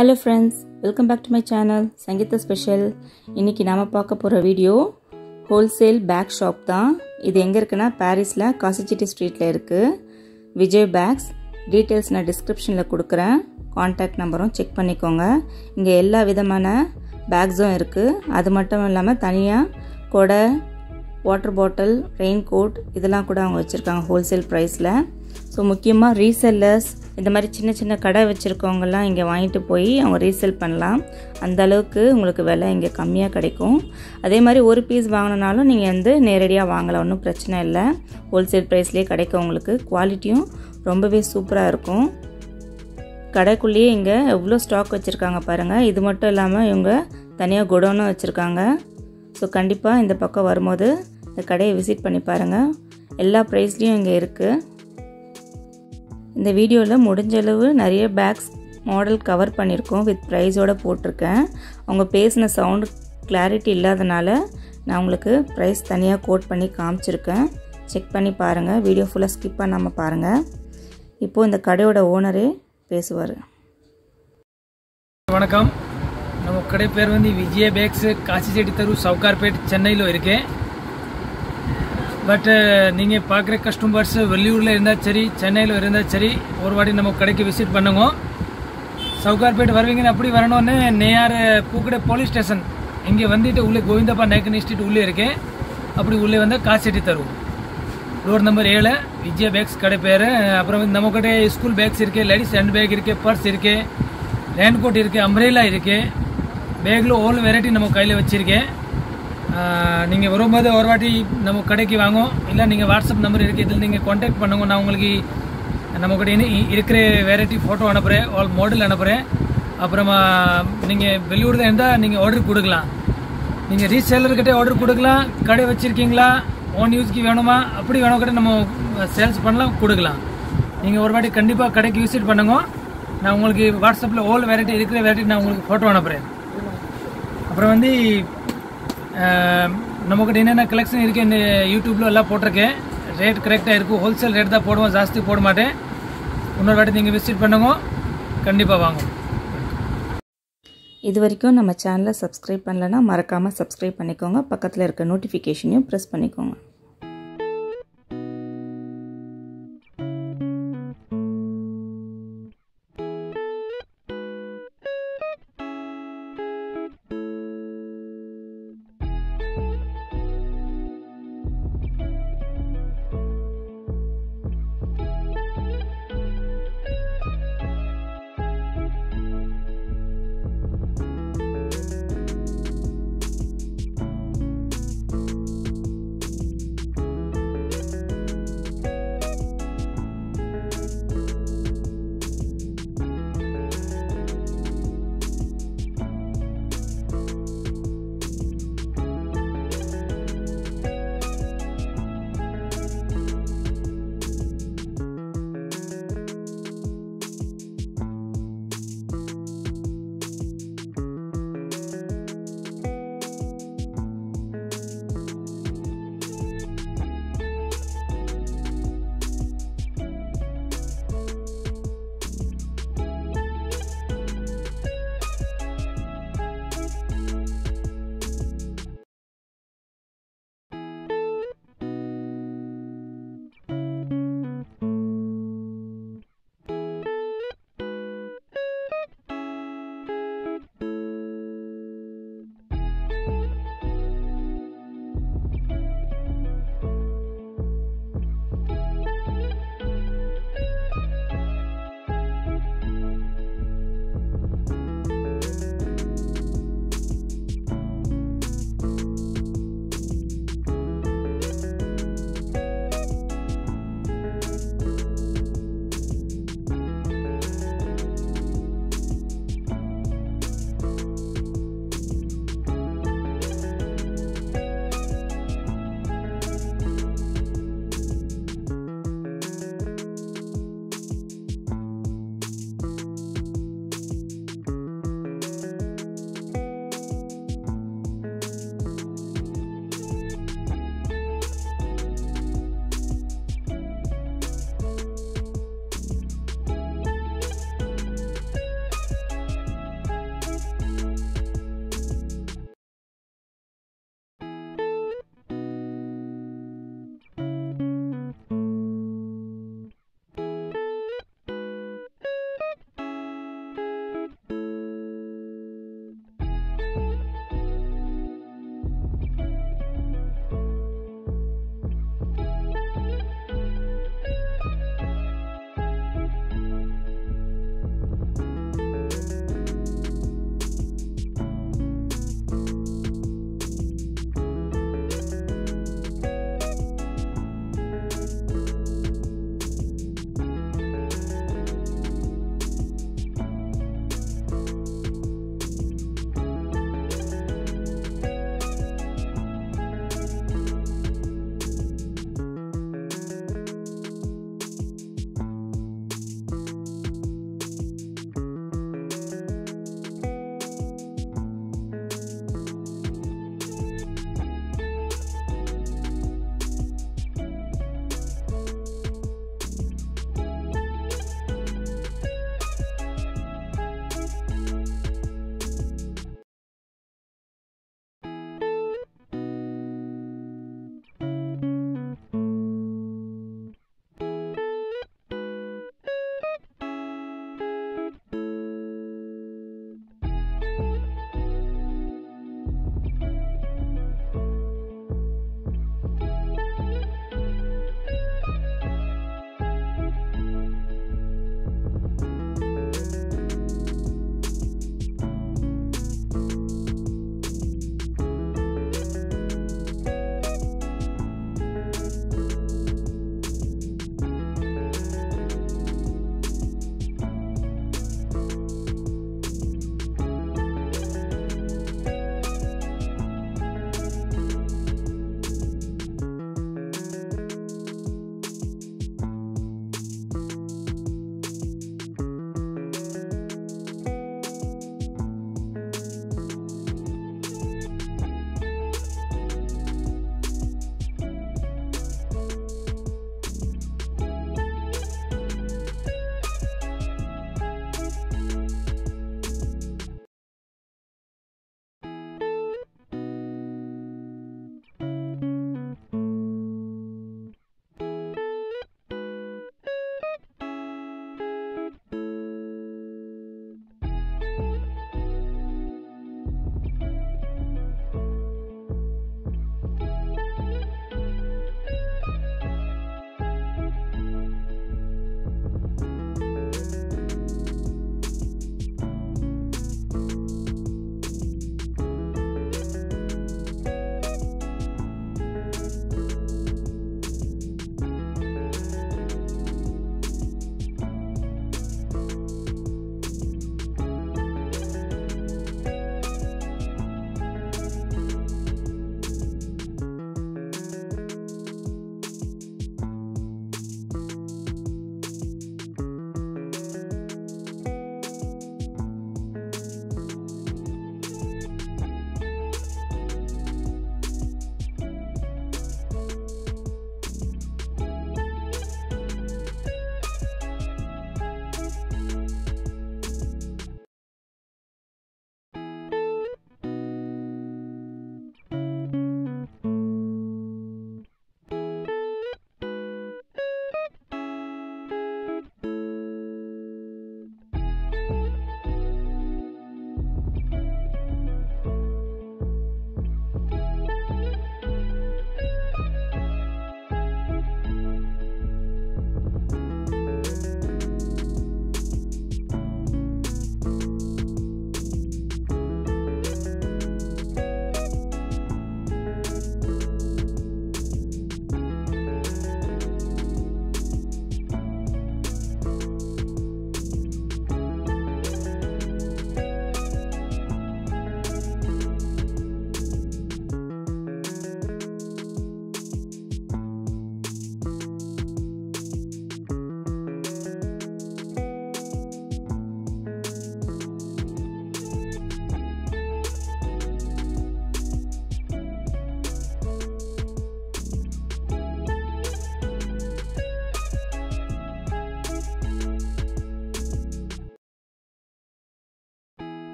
hello friends welcome back to my channel Sangeetha special இன்றைக்கி நாம் பார்க்க போகிற வீடியோ ஹோல்சேல் பேக் ஷாப் தான் இது எங்கே இருக்குன்னா பாரிஸில் காசிச்சிட்டி ஸ்ட்ரீட்டில் இருக்குது விஜய் பேக்ஸ் டீட்டெயில்ஸ் நான் டிஸ்கிரிப்ஷனில் கொடுக்குறேன் காண்டாக்ட் நம்பரும் செக் பண்ணிக்கோங்க இங்கே எல்லா விதமான பேக்ஸும் இருக்குது அது மட்டும் இல்லாமல் தனியாக கொடை வாட்டர் பாட்டில் ரெயின் கோட் இதெல்லாம் கூட அவங்க வச்சுருக்காங்க ஹோல்சேல் ப்ரைஸில் ஸோ முக்கியமாக ரீசெல்லர்ஸ் இந்த மாதிரி சின்ன சின்ன கடை வச்சுருக்கவங்கலாம் இங்கே வாங்கிட்டு போய் அவங்க ரீசேல் பண்ணலாம் அந்த அளவுக்கு உங்களுக்கு விலை இங்கே கம்மியாக கிடைக்கும் அதே மாதிரி ஒரு பீஸ் வாங்கினாலும் நீங்கள் வந்து நேரடியாக வாங்கலாம் ஒன்றும் பிரச்சனை இல்லை ஹோல்சேல் ப்ரைஸ்லேயே கிடைக்கும் உங்களுக்கு குவாலிட்டியும் ரொம்பவே சூப்பராக இருக்கும் கடைக்குள்ளேயே இங்கே எவ்வளோ ஸ்டாக் வச்சுருக்காங்க பாருங்கள் இது மட்டும் இல்லாமல் இவங்க தனியாக குடோனும் வச்சுருக்காங்க ஸோ கண்டிப்பாக இந்த பக்கம் வரும்போது இந்த கடையை விசிட் பண்ணி பாருங்கள் எல்லா ப்ரைஸ்லேயும் இங்கே இருக்குது இந்த வீடியோவில் முடிஞ்ச அளவு நிறைய பேக்ஸ் மாடல் கவர் பண்ணியிருக்கோம் வித் ப்ரைஸோடு போட்டிருக்கேன் அவங்க பேசின சவுண்டு கிளாரிட்டி இல்லாதனால நான் உங்களுக்கு ப்ரைஸ் தனியாக கோட் பண்ணி காமிச்சிருக்கேன் செக் பண்ணி பாருங்கள் வீடியோ ஃபுல்லாக ஸ்கிப் பண்ணாமல் பாருங்கள் இப்போது இந்த கடையோட ஓனரே பேசுவார் வணக்கம் நம்ம கடை பேர் வந்து விஜய பேக்ஸ் காசிச்செட்டி தெரு சவுகார்பேட் சென்னையில் இருக்கு பட் நீங்கள் பார்க்குற கஸ்டமர்ஸ் வெளியூரில் இருந்தால் சரி சென்னையில் இருந்தால் சரி ஒரு வாட்டி நம்ம கடைக்கு விசிட் பண்ணுங்க சவுகார்பேட் வருவீங்கன்னு அப்படி வரணும்னு நேயார் பூக்கடை போலீஸ் ஸ்டேஷன் இங்கே வந்துட்டு உள்ளே கோவிந்தப்பா நேக்கன் இன்ஸ்டியூட் உள்ளே இருக்கு அப்படி உள்ளே வந்தால் காசிச்செட்டி தெரு ரோட் நம்பர் ஏழு விஜய பேக்ஸ் கடை பேர் அப்புறம் வந்து நம்ம கடை ஸ்கூல் பேக்ஸ் இருக்கு லேடிஸ் ஹேண்ட் பேக் இருக்கு பர்ஸ் இருக்கு ரெயின் கோட் இருக்கு அம்ப்ரேலா இருக்கு பேக்கில் ஓல் வெரைட்டி நம்ம கையில் வச்சிருக்கேன் நீங்கள் வரும்போது ஒரு வாட்டி நம்ம கடைக்கு வாங்கும் இல்லை நீங்கள் வாட்ஸ்அப் நம்பர் இருக்குது இதில் நீங்கள் காண்டாக்ட் பண்ணுங்க நான் உங்களுக்கு நம்ம கூட இனி இருக்கிற வெரைட்டி ஃபோட்டோ அனுப்புகிறேன் ஆல் மாடல் அனுப்புகிறேன் அப்புறமா நீங்கள் வெளியூரில் இருந்தால் நீங்கள் ஆர்டர் கொடுக்கலாம் நீங்கள் ரீசேலர்கிட்ட ஆர்டர் கொடுக்கலாம் கடை வச்சுருக்கீங்களா ஓன் யூஸ்க்கு வேணுமா அப்படி வேணும் கூட நம்ம சேல்ஸ் பண்ணலாம் கொடுக்கலாம் நீங்கள் ஒரு வாட்டி கண்டிப்பாக கடைக்கு விசிட் பண்ணுங்க நான் உங்களுக்கு வாட்ஸ்அப்பில் ஓல் வெரைட்டி இருக்கிற வெரைட்டி நான் உங்களுக்கு ஃபோட்டோ அனுப்புகிறேன் அப்புறம் வந்து நம்மக்கிட்ட என்னென்ன கலெக்ஷன் இருக்குது இந்த யூடியூப்பில் எல்லாம் போட்டிருக்கேன் ரேட் கரெக்டாக இருக்கும் ஹோல்சேல் ரேட் தான் போடுவோம் ஜாஸ்தி போட மாட்டேன் இன்னொரு வாட்டி நீங்கள் விசிட் பண்ணுங்க கண்டிப்பாக வாங்க இது வரைக்கும் நம்ம சேனலை சப்ஸ்கிரைப் பண்ணலன்னா மறக்காமல் சப்ஸ்கிரைப் பண்ணிக்கோங்க பக்கத்தில் இருக்க நோட்டிஃபிகேஷனையும் ப்ரெஸ் பண்ணிக்கோங்க